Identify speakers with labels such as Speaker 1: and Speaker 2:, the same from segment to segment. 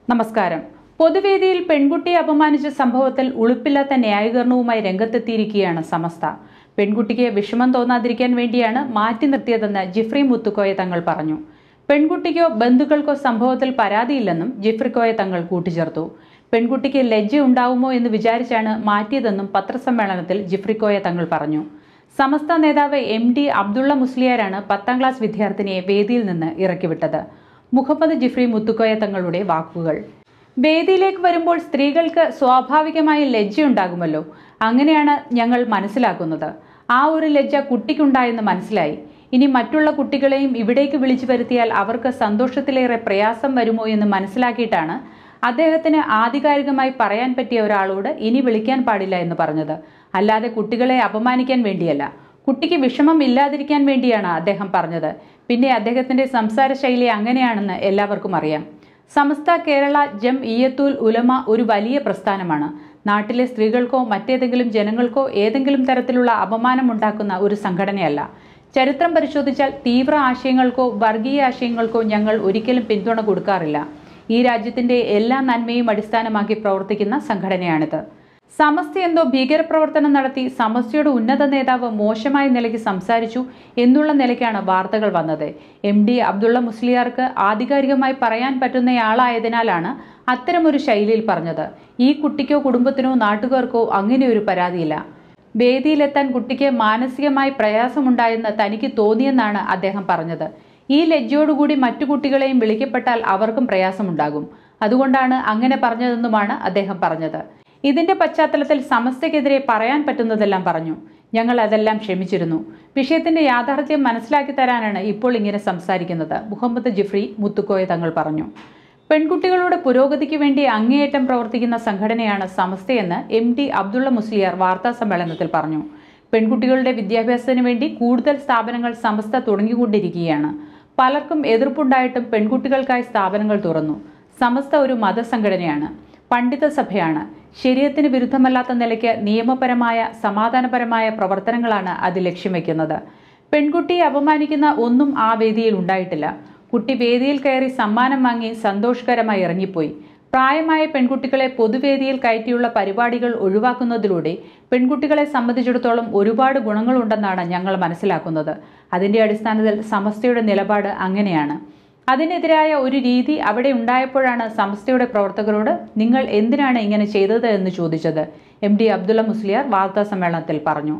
Speaker 1: നമസ്കാരം പൊതുവേദിയിൽ പെൺകുട്ടിയെ അപമാനിച്ച സംഭവത്തിൽ ഉളുപ്പില്ലാത്ത ന്യായീകരണവുമായി രംഗത്തെത്തിയിരിക്കുകയാണ് സമസ്ത പെൺകുട്ടിക്ക് വിഷമം തോന്നാതിരിക്കാൻ വേണ്ടിയാണ് മാറ്റി നിർത്തിയതെന്ന് ജിഫ്രി മുത്തുക്കോയ തങ്ങൾ പറഞ്ഞു പെൺകുട്ടിക്കോ ബന്ധുക്കൾക്കോ സംഭവത്തിൽ പരാതിയില്ലെന്നും ജിഫ്രിക്കോയ തങ്ങൾ കൂട്ടിച്ചേർത്തു പെൺകുട്ടിക്ക് ലജ്ജ ഉണ്ടാവുമോ എന്ന് വിചാരിച്ചാണ് മാറ്റിയതെന്നും പത്രസമ്മേളനത്തിൽ ജിഫ്രിക്കോയ തങ്ങൾ പറഞ്ഞു സമസ്ത നേതാവ് എം ഡി അബ്ദുള്ള മുസ്ലിയാരാണ് പത്താം ക്ലാസ് വിദ്യാർത്ഥിനിയെ വേദിയിൽ നിന്ന് ഇറക്കിവിട്ടത് മുഹമ്മദ് ജിഫ്രി മുത്തുക്കോയ തങ്ങളുടെ വാക്കുകൾ വേദിയിലേക്ക് വരുമ്പോൾ സ്ത്രീകൾക്ക് സ്വാഭാവികമായി ലജ്ജയുണ്ടാകുമല്ലോ അങ്ങനെയാണ് ഞങ്ങൾ മനസ്സിലാക്കുന്നത് ആ ഒരു ലജ്ജ കുട്ടിക്കുണ്ടായെന്ന് മനസ്സിലായി ഇനി മറ്റുള്ള കുട്ടികളെയും ഇവിടേക്ക് വിളിച്ചു വരുത്തിയാൽ അവർക്ക് സന്തോഷത്തിലേറെ പ്രയാസം വരുമോ എന്ന് മനസ്സിലാക്കിയിട്ടാണ് അദ്ദേഹത്തിന് ആധികാരികമായി പറയാൻ പറ്റിയ ഒരാളോട് ഇനി വിളിക്കാൻ പാടില്ല എന്ന് പറഞ്ഞത് അല്ലാതെ കുട്ടികളെ അപമാനിക്കാൻ വേണ്ടിയല്ല കുട്ടിക്ക് വിഷമം ഇല്ലാതിരിക്കാൻ വേണ്ടിയാണ് അദ്ദേഹം പറഞ്ഞത് പിന്നെ അദ്ദേഹത്തിന്റെ സംസാര ശൈലി അങ്ങനെയാണെന്ന് എല്ലാവർക്കും അറിയാം സമസ്ത കേരള ജം ഇയത്തുൽ ഉലമ ഒരു വലിയ പ്രസ്ഥാനമാണ് നാട്ടിലെ സ്ത്രീകൾക്കോ മറ്റേതെങ്കിലും ജനങ്ങൾക്കോ ഏതെങ്കിലും തരത്തിലുള്ള അപമാനമുണ്ടാക്കുന്ന ഒരു സംഘടനയല്ല ചരിത്രം പരിശോധിച്ചാൽ തീവ്ര ആശയങ്ങൾക്കോ വർഗീയ ആശയങ്ങൾക്കോ ഞങ്ങൾ ഒരിക്കലും പിന്തുണ കൊടുക്കാറില്ല ഈ രാജ്യത്തിന്റെ എല്ലാ നന്മയും അടിസ്ഥാനമാക്കി പ്രവർത്തിക്കുന്ന സംഘടനയാണിത് സമസ്ത എന്തോ ഭീകരപ്രവർത്തനം നടത്തി സമസ്തയുടെ ഉന്നത നേതാവ് മോശമായ നിലയ്ക്ക് സംസാരിച്ചു എന്നുള്ള നിലയ്ക്കാണ് വാർത്തകൾ വന്നത് എം ഡി അബ്ദുള്ള മുസ്ലിയാർക്ക് ആധികാരികമായി പറയാൻ പറ്റുന്നയാളായതിനാലാണ് അത്തരമൊരു ശൈലിയിൽ പറഞ്ഞത് ഈ കുട്ടിക്കോ കുടുംബത്തിനോ നാട്ടുകാർക്കോ അങ്ങനെ ഒരു പരാതിയില്ല വേദിയിലെത്താൻ കുട്ടിക്ക് മാനസികമായി പ്രയാസമുണ്ടായെന്ന് തനിക്ക് തോന്നിയെന്നാണ് അദ്ദേഹം പറഞ്ഞത് ഈ ലജ്ജയോടുകൂടി മറ്റു കുട്ടികളെയും വിളിക്കപ്പെട്ടാൽ അവർക്കും പ്രയാസമുണ്ടാകും അതുകൊണ്ടാണ് അങ്ങനെ പറഞ്ഞതെന്നുമാണ് അദ്ദേഹം പറഞ്ഞത് ഇതിന്റെ പശ്ചാത്തലത്തിൽ സമസ്തയ്ക്കെതിരെ പറയാൻ പറ്റുന്നതെല്ലാം പറഞ്ഞു ഞങ്ങൾ അതെല്ലാം ക്ഷമിച്ചിരുന്നു വിഷയത്തിന്റെ യാഥാർത്ഥ്യം മനസ്സിലാക്കി തരാനാണ് ഇപ്പോൾ ഇങ്ങനെ സംസാരിക്കുന്നത് മുഹമ്മദ് ജിഫ്രി മുത്തുക്കോയ തങ്ങൾ പറഞ്ഞു പെൺകുട്ടികളുടെ പുരോഗതിക്ക് വേണ്ടി അങ്ങേയറ്റം പ്രവർത്തിക്കുന്ന സംഘടനയാണ് സമസ്തയെന്ന് എം ഡി അബ്ദുള്ള മുസ്ലിയാർ വാർത്താ സമ്മേളനത്തിൽ പറഞ്ഞു പെൺകുട്ടികളുടെ വിദ്യാഭ്യാസത്തിന് വേണ്ടി കൂടുതൽ സ്ഥാപനങ്ങൾ സമസ്ത തുടങ്ങിക്കൊണ്ടിരിക്കുകയാണ് പലർക്കും എതിർപ്പുണ്ടായിട്ടും പെൺകുട്ടികൾക്കായി സ്ഥാപനങ്ങൾ തുറന്നു സമസ്ത ഒരു മതസംഘടനയാണ് പണ്ഡിത സഭയാണ് ശരീരത്തിന് വിരുദ്ധമല്ലാത്ത നിലയ്ക്ക് നിയമപരമായ സമാധാനപരമായ പ്രവർത്തനങ്ങളാണ് അത് ലക്ഷ്യം വയ്ക്കുന്നത് പെൺകുട്ടിയെ അപമാനിക്കുന്ന ഒന്നും ആ വേദിയിൽ ഉണ്ടായിട്ടില്ല കുട്ടി വേദിയിൽ കയറി സമ്മാനം വാങ്ങി സന്തോഷകരമായി ഇറങ്ങിപ്പോയി പ്രായമായ പെൺകുട്ടികളെ പൊതുവേദിയിൽ കയറ്റിയുള്ള പരിപാടികൾ ഒഴിവാക്കുന്നതിലൂടെ പെൺകുട്ടികളെ സംബന്ധിച്ചിടത്തോളം ഒരുപാട് ഗുണങ്ങളുണ്ടെന്നാണ് ഞങ്ങൾ മനസ്സിലാക്കുന്നത് അതിന്റെ അടിസ്ഥാനത്തിൽ സമസ്തയുടെ നിലപാട് അങ്ങനെയാണ് അതിനെതിരായ ഒരു രീതി അവിടെ ഉണ്ടായപ്പോഴാണ് സംസ്ഥയുടെ പ്രവർത്തകരോട് നിങ്ങൾ എന്തിനാണ് ഇങ്ങനെ ചെയ്തത് എന്ന് ചോദിച്ചത് എം ഡി അബ്ദുള്ള മുസ്ലിയാർ വാർത്താ സമ്മേളനത്തിൽ പറഞ്ഞു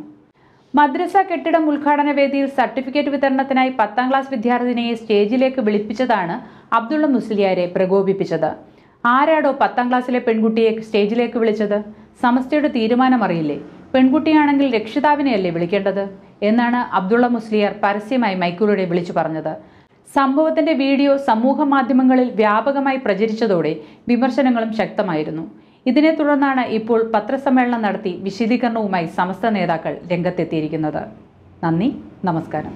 Speaker 1: മദ്രസ കെട്ടിടം ഉദ്ഘാടന വേദിയിൽ സർട്ടിഫിക്കറ്റ് വിതരണത്തിനായി പത്താം ക്ലാസ് വിദ്യാർത്ഥിനിയെ സ്റ്റേജിലേക്ക് വിളിപ്പിച്ചതാണ് അബ്ദുള്ള മുസ്ലിയാരെ പ്രകോപിപ്പിച്ചത് ആരാടോ പത്താം ക്ലാസ്സിലെ പെൺകുട്ടിയെ സ്റ്റേജിലേക്ക് വിളിച്ചത് സമസ്തയുടെ തീരുമാനം അറിയില്ലേ പെൺകുട്ടിയാണെങ്കിൽ രക്ഷിതാവിനെയല്ലേ വിളിക്കേണ്ടത് എന്നാണ് അബ്ദുള്ള മുസ്ലിയാർ പരസ്യമായി മൈക്കൂറിടെ വിളിച്ചു പറഞ്ഞത് സംഭവത്തിന്റെ വീഡിയോ സമൂഹ മാധ്യമങ്ങളിൽ വ്യാപകമായി പ്രചരിച്ചതോടെ വിമർശനങ്ങളും ശക്തമായിരുന്നു ഇതിനെ തുടർന്നാണ് ഇപ്പോൾ പത്രസമ്മേളനം നടത്തി വിശദീകരണവുമായി സമസ്ത നേതാക്കൾ രംഗത്തെത്തിയിരിക്കുന്നത് നന്ദി നമസ്കാരം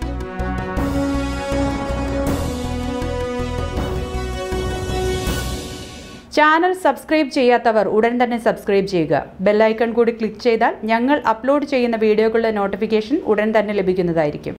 Speaker 1: ചാനൽ സബ്സ്ക്രൈബ് ചെയ്യാത്തവർ ഉടൻ തന്നെ സബ്സ്ക്രൈബ് ചെയ്യുക ബെല്ലൈക്കൺ കൂടി ക്ലിക്ക് ചെയ്താൽ ഞങ്ങൾ അപ്ലോഡ് ചെയ്യുന്ന വീഡിയോകളുടെ നോട്ടിഫിക്കേഷൻ ഉടൻ തന്നെ ലഭിക്കുന്നതായിരിക്കും